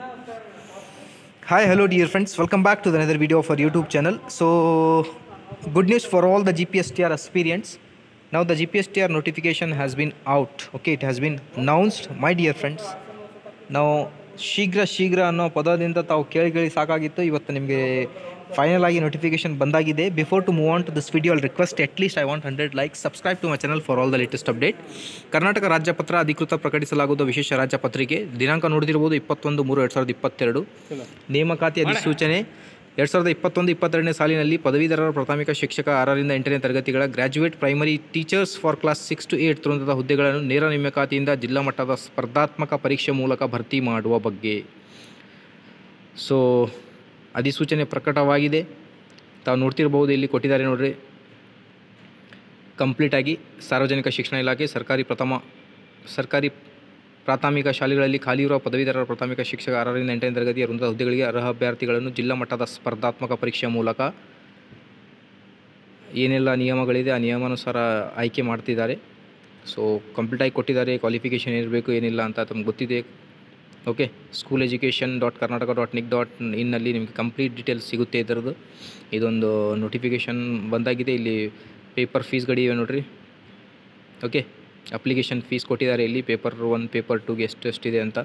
Hi, hello, dear friends. Welcome back to another video of our YouTube channel. So, good news for all the GPSTR aspirants. Now, the GPSTR notification has been out. Okay, it has been announced, my dear friends. ನಾವು ಶೀಘ್ರ ಶೀಘ್ರ ಅನ್ನೋ ಪದದಿಂದ ತಾವು ಕೇಳಿ ಕೇಳಿ ಸಾಕಾಗಿತ್ತು ಇವತ್ತು ನಿಮಗೆ ಫೈನಲ್ ಆಗಿ ನೋಟಿಫಿಕೇಶನ್ ಬಂದಾಗಿದೆ before to move on to this video all request at least I want hundred like subscribe to my channel for all the latest update Karnataka ರಾಜ್ಯಪತ್ರ ಅಧಿಕೃತ ಪ್ರಕಟಿಸಲಾಗುವುದು ವಿಶೇಷ ರಾಜ್ಯ ಪತ್ರಿಕೆ ದಿನಾಂಕ ನೋಡಿದಿರ್ಬೋದು ಇಪ್ಪತ್ತೊಂದು ಮೂರು ಎರಡು ಸಾವಿರದ ಇಪ್ಪತ್ತೆರಡು ನೇಮಕಾತಿ ಅಧಿಸೂಚನೆ ಎರಡು ಸಾವಿರದ ಇಪ್ಪತ್ತೊಂದು ಇಪ್ಪತ್ತೆರಡನೇ ಸಾಲಿನಲ್ಲಿ ಪದವೀಧರರ ಪ್ರಾಥಮಿಕ ಶಿಕ್ಷಕ ಆರರಿಂದ ಎಂಟನೇ ತರಗತಿಗಳ graduate primary teachers for class six to eight ವೃಂದದ ಹುದ್ದೆಗಳನ್ನು ನೇರ ನೇಮಕಾತಿಯಿಂದ ಜಿಲ್ಲಾ ಮಟ್ಟದ ಸ್ಪರ್ಧಾತ್ಮಕ ಪರೀಕ್ಷೆ ಮೂಲಕ ಭರ್ತಿ ಮಾಡುವ ಬಗ್ಗೆ ಸೊ ಅಧಿಸೂಚನೆ ಪ್ರಕಟವಾಗಿದೆ ತಾವು ನೋಡ್ತಿರ್ಬೋದು ಇಲ್ಲಿ ಕೊಟ್ಟಿದ್ದಾರೆ ನೋಡ್ರಿ ಕಂಪ್ಲೀಟಾಗಿ ಸಾರ್ವಜನಿಕ ಶಿಕ್ಷಣ ಇಲಾಖೆ ಸರ್ಕಾರಿ ಪ್ರಥಮ ಸರ್ಕಾರಿ ಪ್ರಾಥಮಿಕ ಶಾಲೆಗಳಲ್ಲಿ ಖಾಲಿ ಇರುವ ಪದವೀಧರರ ಪ್ರಾಥಮಿಕ ಶಿಕ್ಷಕ ಆರರಿಂದ ಎಂಟನೇ ತರಗತಿಯ ವೃಂದದ ಹುದ್ದೆಗಳಿಗೆ ಅರ್ಹ ಅಭ್ಯರ್ಥಿಗಳನ್ನು ಜಿಲ್ಲಾ ಮಟ್ಟದ ಸ್ಪರ್ಧಾತ್ಮಕ ಪರೀಕ್ಷೆಯ ಮೂಲಕ ಏನೆಲ್ಲ ನಿಯಮಗಳಿದೆ ಆ ನಿಯಮಾನುಸಾರ ಆಯ್ಕೆ ಮಾಡ್ತಿದ್ದಾರೆ ಸೊ ಕಂಪ್ಲೀಟಾಗಿ ಕೊಟ್ಟಿದ್ದಾರೆ ಕ್ವಾಲಿಫಿಕೇಷನ್ ಇರಬೇಕು ಏನಿಲ್ಲ ಅಂತ ತಮ್ಗೆ ಗೊತ್ತಿದೆ okay school education dot Karnataka dot nic dot ಇನ್ನಲ್ಲಿ ನಿಮಗೆ ಕಂಪ್ಲೀಟ್ ಡೀಟೇಲ್ಸ್ ಸಿಗುತ್ತೆ ಇದರದ್ದು ಇದೊಂದು ನೋಟಿಫಿಕೇಷನ್ ಬಂದಾಗಿದೆ ಇಲ್ಲಿ ಪೇಪರ್ ಫೀಸ್ಗಳಿವೆ ನೋಡ್ರಿ ಓಕೆ ಅಪ್ಲಿಕೇಶನ್ ಫೀಸ್ ಕೊಟ್ಟಿದ್ದಾರೆ ಇಲ್ಲಿ ಪೇಪರ್ ಒನ್ ಪೇಪರ್ ಟೂಗೆ ಎಷ್ಟು ಎಷ್ಟಿದೆ ಅಂತ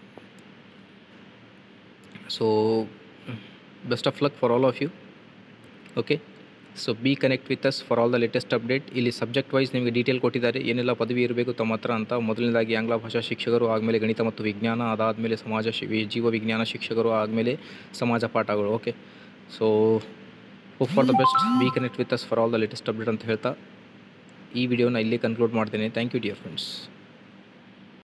so best of luck for all of you okay so be connect with us for all the latest update ಇಲ್ಲಿ ಸಬ್ಜೆಕ್ಟ್ ವೈಸ್ ನಿಮಗೆ ಡೀಟೇಲ್ ಕೊಟ್ಟಿದ್ದಾರೆ ಏನೆಲ್ಲ ಪದವಿ ಇರಬೇಕು ತಮ್ಮ ಹತ್ರ ಅಂತ ಮೊದಲನೇದಾಗಿ ಆಂಗ್ಲ ಭಾಷಾ ಶಿಕ್ಷಕರು ಆದಮೇಲೆ ಗಣಿತ ಮತ್ತು ವಿಜ್ಞಾನ ಅದಾದಮೇಲೆ ಸಮಾಜ ಶಿ ವಿ- ಜೀವ ವಿಜ್ಞಾನ ಶಿಕ್ಷಕರು ಆದಮೇಲೆ ಸಮಾಜ ಪಾಠಗಳು okay so hope for the best be connect with us for all the latest update ಅಂತ ಹೇಳ್ತಾ ಈ ವಿಡಿಯೋನ ಇಲ್ಲೇ ಕನ್ಕ್ಲೂಡ್ ಮಾಡ್ತೇನೆ ಥ್ಯಾಂಕ್ ಯು ಡಿಯರ್ ಫ್ರೆಂಡ್ಸ್